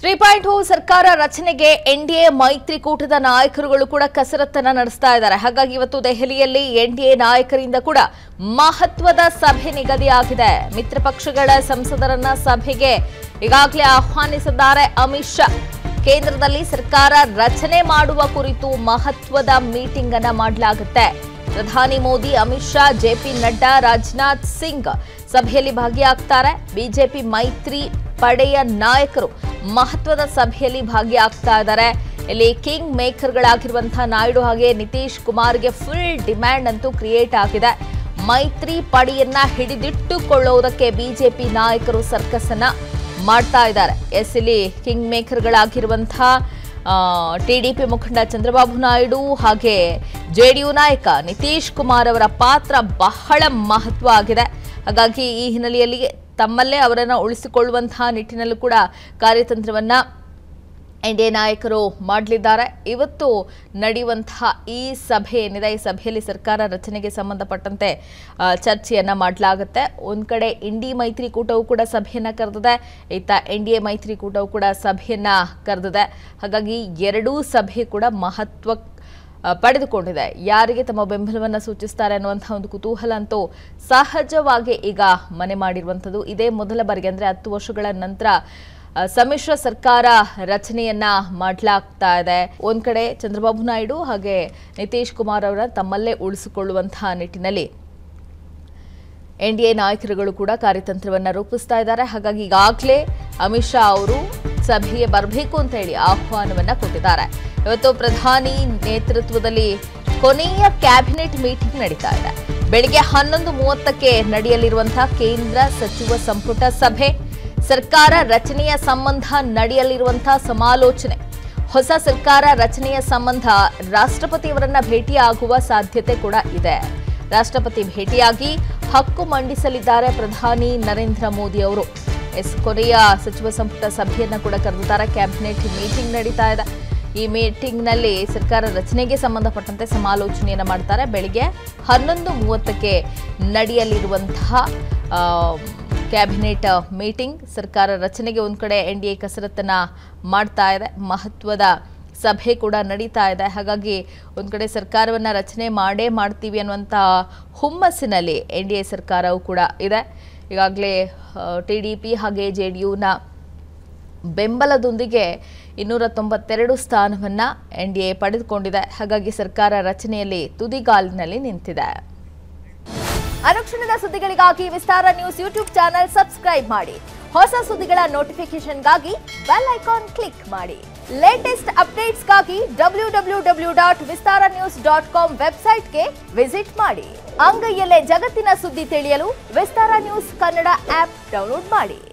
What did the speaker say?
three point two ಸರ್ಕಾರ ರಚನೆಗೆ NDA ಮೈತ್ರಿಕೂಟದ ನಾಯಕರುಗಳು ಕೂಡ ಕಸರತ್ತನ್ನ ನಡೆಸ್ತಾ ಇದ್ದಾರೆ ಹಾಗಾಗಿ ಇವತ್ತು ದೆಹಲಿಯಲ್ಲಿ ಎನ್ಡಿಎ ನಾಯಕರಿಂದ ಕೂಡ ಮಹತ್ವದ ಸಭೆ ನಿಗದಿಯಾಗಿದೆ ಮಿತ್ರ ಪಕ್ಷಗಳ ಸಂಸದರನ್ನ ಸಭೆಗೆ ಈಗಾಗಲೇ ಆಹ್ವಾನಿಸಿದ್ದಾರೆ ಅಮಿತ್ ಶಾ ಕೇಂದ್ರದಲ್ಲಿ ಸರ್ಕಾರ ರಚನೆ ಮಾಡುವ ಕುರಿತು ಮಹತ್ವದ ಮೀಟಿಂಗ್ ಅನ್ನ ಮಾಡಲಾಗುತ್ತೆ ಪ್ರಧಾನಿ ಮೋದಿ ಅಮಿತ್ ಶಾ ಜೆಪಿ ನಡ್ಡಾ ರಾಜನಾಥ್ ಸಿಂಗ್ ಸಭೆಯಲ್ಲಿ ಭಾಗಿಯಾಗ್ತಾರೆ ಬಿಜೆಪಿ ಮೈತ್ರಿ ಪಡೆಯ ನಾಯಕರು ಮಹತ್ವದ ಸಭೆಯಲ್ಲಿ ಭಾಗಿಯಾಗ್ತಾ ಇದ್ದಾರೆ ಇಲ್ಲಿ ಕಿಂಗ್ ಮೇಕರ್ಗಳಾಗಿರುವಂತಹ ನಾಯ್ಡು ಹಾಗೆ ನಿತೀಶ್ ಕುಮಾರ್ಗೆ ಫುಲ್ ಡಿಮ್ಯಾಂಡ್ ಅಂತೂ ಕ್ರಿಯೇಟ್ ಆಗಿದೆ ಮೈತ್ರಿ ಪಡೆಯನ್ನ ಹಿಡಿದಿಟ್ಟುಕೊಳ್ಳುವುದಕ್ಕೆ ಬಿಜೆಪಿ ನಾಯಕರು ಸರ್ಕಸ್ ಅನ್ನ ಮಾಡ್ತಾ ಇದ್ದಾರೆ ಎಸ್ ಇಲ್ಲಿ ಕಿಂಗ್ ಮೇಕರ್ಗಳಾಗಿರುವಂತಹ ಟಿಡಿಪಿ ಮುಖಂಡ ಚಂದ್ರಬಾಬು ನಾಯ್ಡು ಹಾಗೆ ಜೆಡಿಯು ನಾಯಕ ನಿತೀಶ್ ಕುಮಾರ್ ಅವರ ಪಾತ್ರ ಬಹಳ ಮಹತ್ವ ಆಗಿದೆ ಹಾಗಾಗಿ ಈ ಹಿನ್ನೆಲೆಯಲ್ಲಿ ತಮ್ಮಲ್ಲೇ ಅವರನ್ನು ಉಳಿಸಿಕೊಳ್ಳುವಂತಹ ನಿಟ್ಟಿನಲ್ಲೂ ಕೂಡ ಕಾರ್ಯತಂತ್ರವನ್ನ ಎನ್ಡಿಎ ನಾಯಕರು ಮಾಡಲಿದ್ದಾರೆ ಇವತ್ತು ನಡೆಯುವಂತಹ ಈ ಸಭೆ ಏನಿದೆ ಈ ಸಭೆಯಲ್ಲಿ ಸರ್ಕಾರ ರಚನೆಗೆ ಸಂಬಂಧಪಟ್ಟಂತೆ ಆ, ಚರ್ಚೆಯನ್ನ ಮಾಡಲಾಗುತ್ತೆ ಒಂದ್ ಕಡೆ ಇಂಡಿ ಮೈತ್ರಿಕೂಟವು ಕೂಡ ಸಭೆಯನ್ನ ಕರೆದಿದೆ ಇತ್ತ ಎನ್ ಡಿ ಎ ಮೈತ್ರಿಕೂಟವು ಕೂಡ ಸಭೆಯನ್ನ ಕರೆದಿದೆ ಹಾಗಾಗಿ ಎರಡೂ ಸಭೆ ಕೂಡ ಮಹತ್ವ ಆ, ಪಡೆದುಕೊಂಡಿದೆ ಯಾರಿಗೆ ತಮ್ಮ ಬೆಂಬಲವನ್ನು ಸೂಚಿಸ್ತಾರೆ ಅನ್ನುವಂತಹ ಒಂದು ಕುತೂಹಲ ಅಂತೂ ಸಹಜವಾಗಿ ಈಗ ಮನೆ ಮಾಡಿರುವಂಥದ್ದು ಇದೇ ಮೊದಲ ಬಾರಿಗೆ ಅಂದ್ರೆ ಹತ್ತು ವರ್ಷಗಳ ನಂತರ ಆ, ಸಮ್ಮಿಶ್ರ ಸರ್ಕಾರ ರಚನೆಯನ್ನ ಮಾಡಲಾಗ್ತಾ ಇದೆ ಒಂದ್ ಕಡೆ ಚಂದ್ರಬಾಬು ನಾಯ್ಡು ಹಾಗೆ ನಿತೀಶ್ ಕುಮಾರ್ ಅವರ ತಮ್ಮಲ್ಲೇ ಉಳಿಸಿಕೊಳ್ಳುವಂತಹ ನಿಟ್ಟಿನಲ್ಲಿ ಎನ್ ಡಿ ಎ ನಾಯಕರುಗಳು ಕೂಡ ಕಾರ್ಯತಂತ್ರವನ್ನ ರೂಪಿಸ್ತಾ ಇದ್ದಾರೆ ಹಾಗಾಗಿ ಈಗಾಗಲೇ ಅಮಿತ್ ಶಾ ಅವರು ಸಭೆಗೆ ಬರಬೇಕು ಅಂತ ಹೇಳಿ ಆಹ್ವಾನವನ್ನ ಕೊಟ್ಟಿದ್ದಾರೆ ಇವತ್ತು ಪ್ರಧಾನಿ ನೇತೃತ್ವದಲ್ಲಿ ಕೊನೆಯ ಕ್ಯಾಬಿನೆಟ್ ಮೀಟಿಂಗ್ ನಡೀತಾ ಇದೆ ಬೆಳಿಗ್ಗೆ ಹನ್ನೊಂದು ಮೂವತ್ತಕ್ಕೆ ನಡೆಯಲಿರುವಂತಹ ಕೇಂದ್ರ ಸಚಿವ ಸಂಪುಟ ಸಭೆ ಸರ್ಕಾರ ರಚನೆಯ ಸಂಬಂಧ ನಡೆಯಲಿರುವಂತಹ ಸಮಾಲೋಚನೆ ಹೊಸ ಸರ್ಕಾರ ರಚನೆಯ ಸಂಬಂಧ ರಾಷ್ಟ್ರಪತಿಯವರನ್ನ ಭೇಟಿಯಾಗುವ ಸಾಧ್ಯತೆ ಕೂಡ ಇದೆ ರಾಷ್ಟ್ರಪತಿ ಭೇಟಿಯಾಗಿ ಹಕ್ಕು ಮಂಡಿಸಲಿದ್ದಾರೆ ಪ್ರಧಾನಿ ನರೇಂದ್ರ ಮೋದಿ ಅವರು ಎಸ್ ಕೊನೆಯ ಸಚಿವ ಸಂಪುಟ ಸಭೆಯನ್ನ ಕೂಡ ಕರೆದಿದ್ದಾರೆ ಕ್ಯಾಬಿನೆಟ್ ಮೀಟಿಂಗ್ ನಡೀತಾ ಇದೆ ಈ ಮೀಟಿಂಗ್ನಲ್ಲಿ ಸರ್ಕಾರ ರಚನೆಗೆ ಸಂಬಂಧಪಟ್ಟಂತೆ ಸಮಾಲೋಚನೆಯನ್ನ ಮಾಡ್ತಾರೆ ಬೆಳಿಗ್ಗೆ ಹನ್ನೊಂದು ಮೂವತ್ತಕ್ಕೆ ನಡೆಯಲಿರುವಂತಹ ಆ, ಕ್ಯಾಬಿನೆಟ್ ಮೀಟಿಂಗ್ ಸರ್ಕಾರ ರಚನೆಗೆ ಒಂದ್ ಕಡೆ ಎನ್ ಡಿ ಎ ಕಸರತ್ತನ್ನ ಮಾಡ್ತಾ ಇದೆ ಮಹತ್ವದ ಸಭೆ ಕೂಡ ನಡೀತಾ ಇದೆ ಹಾಗಾಗಿ ಒಂದ್ ಕಡೆ ಸರ್ಕಾರವನ್ನ ರಚನೆ ಮಾಡೇ ಮಾಡ್ತೀವಿ ಅನ್ನುವಂಥ ಹುಮ್ಮಸ್ಸಿನಲ್ಲಿ ಎನ್ ಡಿ ಎ ಸರ್ಕಾರವು ಕೂಡ ಇದೆ ಈಗಾಗಲೇ ಟಿ ಡಿ ಪಿ ಹಾಗೆ ಜೆ ಡಿ ಯುನ ಬೆಂಬಲದೊಂದಿಗೆ ಇನ್ನೂರ ತೊಂಬತ್ತೆರಡು ಸ್ಥಾನವನ್ನ ಎನ್ ಡಿ ಎ ಪಡೆದುಕೊಂಡಿದೆ ಹಾಗಾಗಿ ಸರ್ಕಾರ ರಚನೆಯಲ್ಲಿ ತುದಿಗಾಲಿನಲ್ಲಿ ನಿಂತಿದೆ ಅನುಕ್ಷಣದ ಸುದ್ದಿಗಳಿಗಾಗಿ Vistara news YouTube channel subscribe ಮಾಡಿ ಹೊಸ ಸುದ್ದಿಗಳ ನೋಟಿಫಿಕೇಶನ್ಗಾಗಿ ಬೆಲ್ ಐಕಾನ್ ಕ್ಲಿಕ್ ಮಾಡಿ ಲೇಟೆಸ್ಟ್ ಅಪ್ಡೇಟ್ಸ್ಗಾಗಿ W W W dot Vistara news dot com ವೆಬ್ಸೈಟ್ಗೆ ವಿಸಿಟ್ ಮಾಡಿ ಅಂಗೈಯಲ್ಲೇ ಜಗತ್ತಿನ ಸುದ್ದಿ ತಿಳಿಯಲು Vistara news Kannada app download ಮಾಡಿ